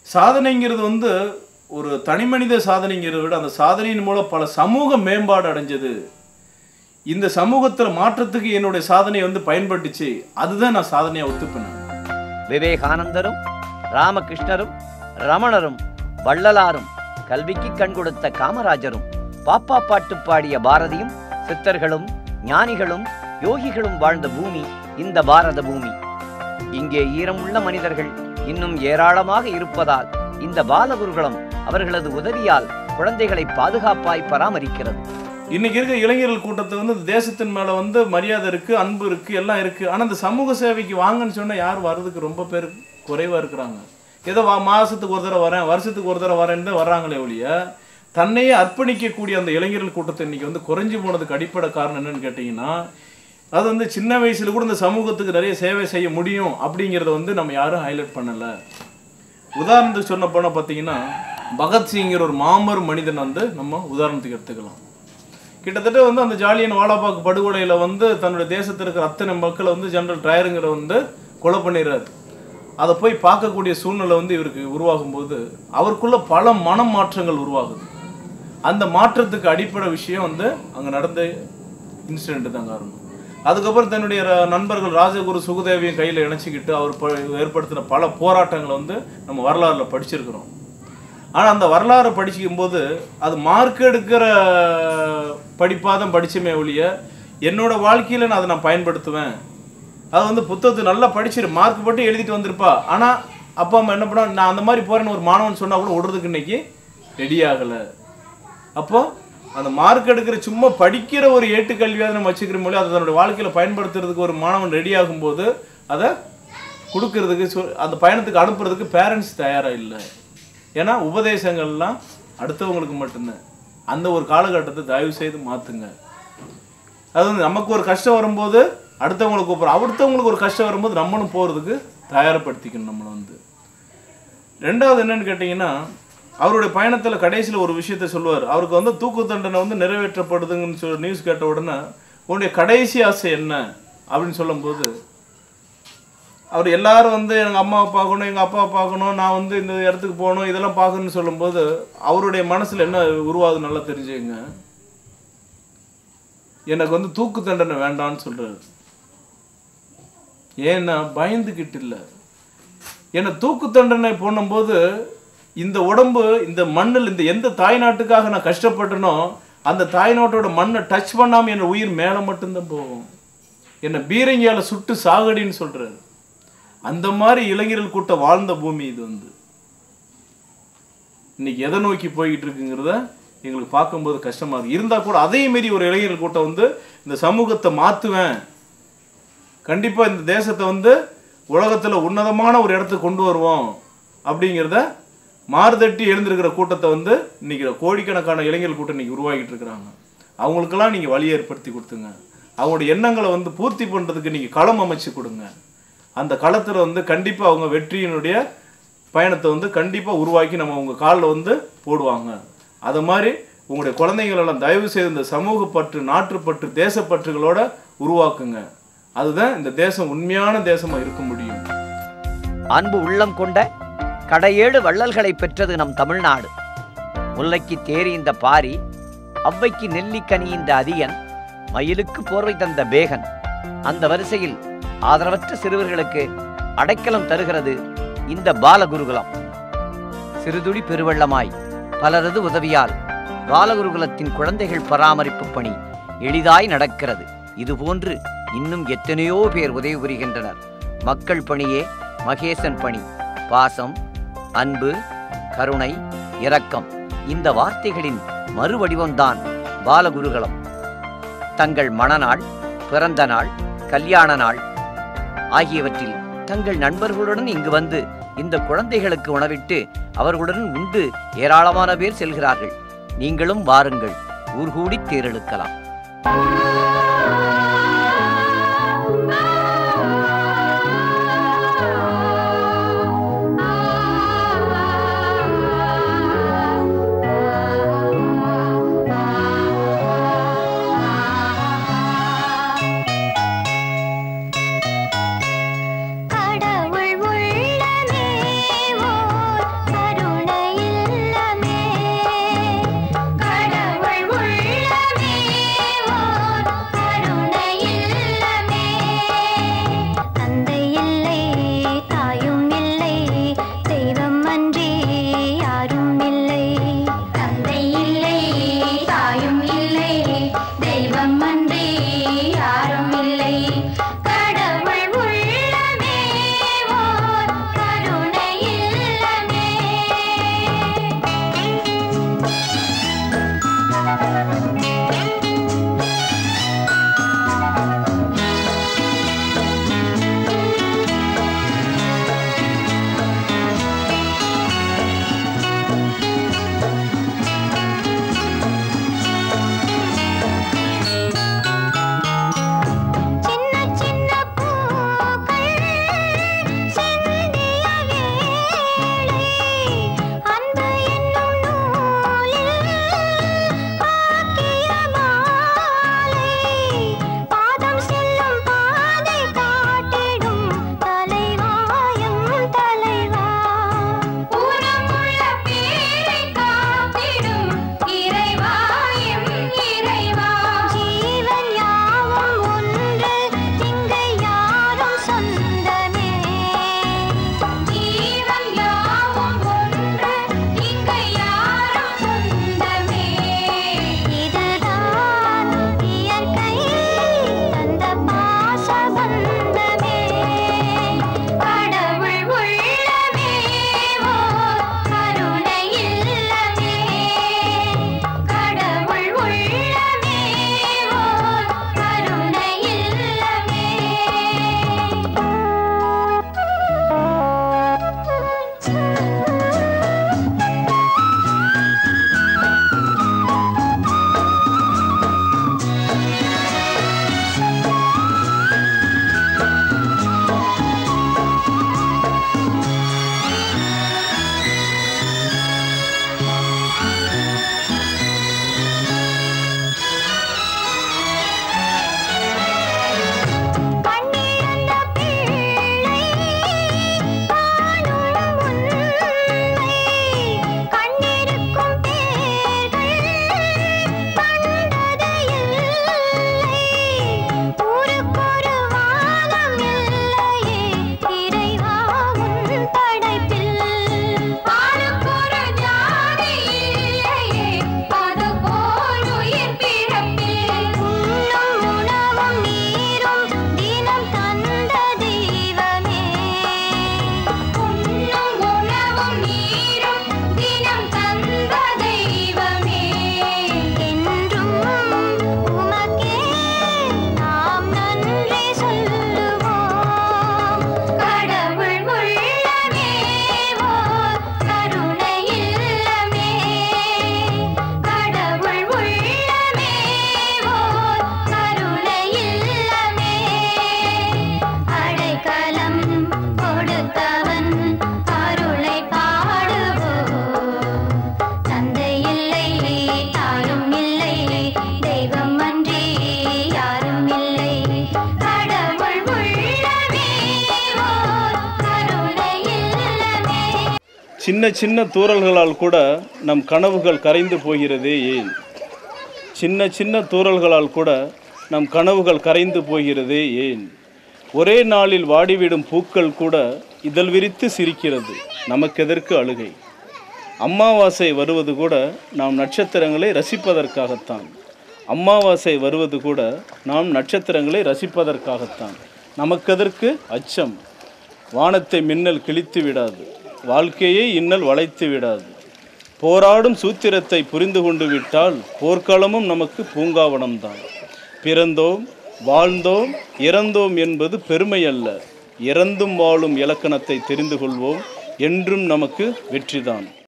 சாதனைங்கிறது வந்து ஒரு தனிமனித சாதனைங்கிறத விட அந்த சாதனையின் மூலம் பல சமூக மேம்பாடு அடைஞ்சது இந்த சமூகத்தில் மாற்றத்துக்கு என்னுடைய சாதனை வந்து பயன்பட்டுச்சு அதுதான் நான் சாதனையை ஒத்துப்பேன் நான். விவேகானந்தரும் ராமகிருஷ்ணரும் ரமணரும் வள்ளலாரும் கல்விக்கு கண் கொடுத்த காமராஜரும் பாப்பா பாட்டு பாடிய பாரதியும் சித்தர்களும் ஞானிகளும் யோகிகளும் வாழ்ந்த பூமி இந்த பாரத பூமி இங்கே ஈரமுள்ள மனிதர்கள் இன்னும் ஏராளமாக இருப்பதால் இந்த பாலகுருகுலம் அவர்களது உதவியால் குழந்தைகளை பாதுகாப்பாய் பராமரிக்கிறது இன்னைக்கு இருக்க இளைஞர்கள் கூட்டத்தை வந்து இந்த தேசத்தின் மேல வந்து மரியாதை இருக்கு அன்பு இருக்கு எல்லாம் இருக்கு ஆனா இந்த சமூக சேவைக்கு வாங்கன்னு சொன்னா யார் வர்றதுக்கு ரொம்ப பேர் குறைவா இருக்கிறாங்க ஏதோ வா மாசத்துக்கு ஒரு தடவை வரேன் வருஷத்துக்கு ஒரு தடவை வரேன்னு வர்றாங்களே ஒழிய தன்னையே அர்ப்பணிக்கக்கூடிய அந்த இளைஞர்கள் கூட்டத்தை இன்னைக்கு வந்து குறைஞ்சு போனதுக்கு அடிப்படை காரணம் என்னன்னு கேட்டிங்கன்னா அது வந்து சின்ன வயசுல கூட இந்த சமூகத்துக்கு நிறைய சேவை செய்ய முடியும் அப்படிங்கிறத வந்து நம்ம யாரும் ஹைலைட் பண்ணல உதாரணத்துக்கு சொன்ன போனால் பார்த்தீங்கன்னா பகத்சிங்கிற ஒரு மாமர் மனிதன் வந்து நம்ம உதாரணத்துக்கு எடுத்துக்கலாம் கிட்டத்தட்ட வந்து அந்த ஜாலியன் வாலாபாக் படுகொலையில வந்து தன்னுடைய தேசத்தில் இருக்கிற அத்தனை மக்களை வந்து ஜெனரல் டயருங்கிற வந்து கொலை பண்ணிடுறாரு அதை போய் பார்க்கக்கூடிய சூழ்நிலை வந்து இவருக்கு உருவாகும் போது அவருக்குள்ள பல மனம் மாற்றங்கள் உருவாகுது அந்த மாற்றத்துக்கு அடிப்படை விஷயம் வந்து அங்கே நடந்த இன்சிடென்ட் தான் காரணம் அதுக்கப்புறம் தன்னுடைய ர- நண்பர்கள் ராஜகுரு சுகுதேவியும் கையில் இணைச்சிக்கிட்டு அவர் ப- ஏற்படுத்தின பல போராட்டங்களை வந்து நம்ம வரலாறுல படிச்சிருக்கிறோம் ஆனால் அந்த வரலாறு படிக்கும் போது அது மார்க் எடுக்கிற படிப்பாக தான் படிச்சுமே ஒழிய என்னோட வாழ்க்கையில் நான் அதை நான் பயன்படுத்துவேன் அது வந்து புத்தகத்தை நல்லா படிச்சிரு மார்க் போட்டு எழுதிட்டு வந்திருப்பா ஆனால் அப்பா அம்மா என்ன பண்ணா நான் அந்த மாதிரி போறேன்னு ஒரு மாணவன் சொன்னா கூட விடுறதுக்கு இன்னைக்கு ரெடி ஆகலை அப்போ அந்த மார்க் எடுக்கிற சும்மா படிக்கிற ஒரு ஏட்டுக்கல்வியாக நம்ம வச்சுக்கிற மொழி அதை தன்னோட வாழ்க்கையில் பயன்படுத்துறதுக்கு ஒரு மாணவன் ரெடி ஆகும்போது அதை கொடுக்கறதுக்கு சொ- அந்த பயணத்துக்கு அனுப்புறதுக்கு பேரண்ட்ஸ் தயாராக இல்லை ஏன்னா உபதேசங்கள்லாம் அடுத்தவங்களுக்கு மட்டும்தான் அந்த ஒரு காலகட்டத்தை தயவு செய்து மாற்றுங்க அது வந்து நமக்கு ஒரு கஷ்டம் வரும்போது அடுத்தவங்களுக்கு கூப்பிட்றோம் அடுத்தவங்களுக்கு ஒரு கஷ்டம் வரும்போது நம்மளும் போகிறதுக்கு தயாரப்படுத்திக்கணும் நம்மளை வந்து ரெண்டாவது என்னன்னு கேட்டிங்கன்னா அவருடைய பயணத்தில் கடைசியில் ஒரு விஷயத்த சொல்லுவார் அவருக்கு வந்து தூக்கு தண்டனை வந்து நிறைவேற்றப்படுதுங்கன்னு சொல்லி நியூஸ் கேட்ட உடனே உன்னுடைய கடைசி ஆசை என்ன அப்படின்னு சொல்லும்போது அவர் எல்லாரும் வந்து எங்கள் அம்மாவை பார்க்கணும் எங்கள் அப்பாவை பார்க்கணும் நான் வந்து இந்த இடத்துக்கு போகணும் இதெல்லாம் பார்க்கணும்னு சொல்லும்போது அவருடைய மனசில் என்ன உருவாகுது நல்லா தெரிஞ்சுங்க எனக்கு வந்து தூக்கு தண்டனை வேண்டாம்னு சொல்றாரு ஏன்னா பயந்துக்கிட்டு இல்லை ஏன்னா தூக்கு தண்டனை போடும்போது இந்த உடம்பு இந்த மண்ணில் இந்த எந்த தாய்நாட்டுக்காக நான் கஷ்டப்பட்டனோ அந்த தாய்நாட்டோட மண்ணை டச் பண்ணாமல் என் உயிர் மேலே மட்டும்தான் போகும் என்னை பீரங்கியால் சுட்டு சாகடின்னு சொல்றாரு அந்த மாதிரி இளைஞர்கள் கூட்டம் வாழ்ந்த பூமி இது வந்து இன்னைக்கு எதை நோக்கி போய்கிட்டு இருக்குங்கிறத எங்களுக்கு பார்க்கும்போது கஷ்டமா இருக்கு இருந்தா கூட அதே மாரி ஒரு இளைஞர்கள் கூட்டம் வந்து இந்த சமூகத்தை மாத்துவேன் கண்டிப்பா இந்த தேசத்தை வந்து உலகத்துல உன்னதமான ஒரு இடத்துக்கு கொண்டு வருவோம் அப்படிங்கிறத மாறுதட்டி எழுந்திருக்கிற கூட்டத்தை வந்து இன்னைக்கு கோடிக்கணக்கான இளைஞர்கள் கூட்டம் இன்னைக்கு உருவாகிட்டு இருக்கிறாங்க அவங்களுக்கெல்லாம் நீங்க வழி ஏற்படுத்தி கொடுத்துங்க அவங்களுடைய எண்ணங்களை வந்து பூர்த்தி பண்றதுக்கு நீங்க களம் அமைச்சு கொடுங்க அந்த களத்துல வந்து கண்டிப்பா அவங்க வெற்றியினுடைய பயணத்தை வந்து கண்டிப்பா உருவாக்கி நம்ம உங்க காலில் வந்து போடுவாங்க அது மாதிரி உங்களுடைய குழந்தைகள் எல்லாம் தயவு செய்து இந்த சமூக பற்று நாட்டுப்பற்று தேசப்பற்றுகளோட உருவாக்குங்க அதுதான் இந்த தேசம் உண்மையான தேசமா இருக்க முடியும் அன்பு உள்ளம் கொண்ட கடையேழு வள்ளல்களை பெற்றது நம் தமிழ்நாடு முல்லைக்கு தேறி இந்த பாரி அவ்வைக்கு நெல்லிக்கனி இந்த அதியன் மயிலுக்கு போர்வை தந்த பேகன் அந்த வரிசையில் ஆதரவற்ற சிறுவர்களுக்கு அடைக்கலம் தருகிறது இந்த பாலகுருகுலம் சிறுதுளி பெருவெள்ளமாய் பலரது உதவியால் பாலகுருகுலத்தின் குழந்தைகள் பராமரிப்பு பணி எளிதாய் நடக்கிறது இதுபோன்று இன்னும் எத்தனையோ பேர் உதவி புரிகின்றனர் மக்கள் பணியே மகேசன் பணி பாசம் அன்பு கருணை இரக்கம் இந்த வார்த்தைகளின் மறுவடிவம்தான் பாலகுருகுலம் தங்கள் மணநாள் பிறந்த நாள் கல்யாண நாள் ஆகியவற்றில் தங்கள் நண்பர்களுடன் இங்கு வந்து இந்த குழந்தைகளுக்கு உணவிட்டு அவர்களுடன் உண்டு ஏராளமான பேர் செல்கிறார்கள் நீங்களும் வாருங்கள் ஊர்கூடி தேரெழுக்கலாம் கடவுள் உள்ளமே ஓர் சின்ன சின்ன தூறல்களால் கூட நம் கனவுகள் கரைந்து போகிறதே ஏன் சின்ன சின்ன தூறல்களால் கூட நம் கனவுகள் கரைந்து போகிறதே ஏன் ஒரே நாளில் வாடிவிடும் பூக்கள் கூட இதழ் விரித்து சிரிக்கிறது நமக்கெதற்கு அழுகை அமாவாசை வருவது கூட நாம் நட்சத்திரங்களை ரசிப்பதற்காகத்தான் அமாவாசை வருவது கூட நாம் நட்சத்திரங்களை ரசிப்பதற்காகத்தான் நமக்கெதற்கு அச்சம் வானத்தை மின்னல் கிழித்து விடாது வாழ்க்கையை இன்னல் வளைத்து விடாது போராடும் சூத்திரத்தை புரிந்து கொண்டு விட்டால் போர்க்களமும் நமக்கு பூங்காவனம்தான் பிறந்தோம் வாழ்ந்தோம் இறந்தோம் என்பது பெருமை அல்ல இறந்தும் வாழும் இலக்கணத்தை தெரிந்து கொள்வோம் என்றும் நமக்கு வெற்றிதான்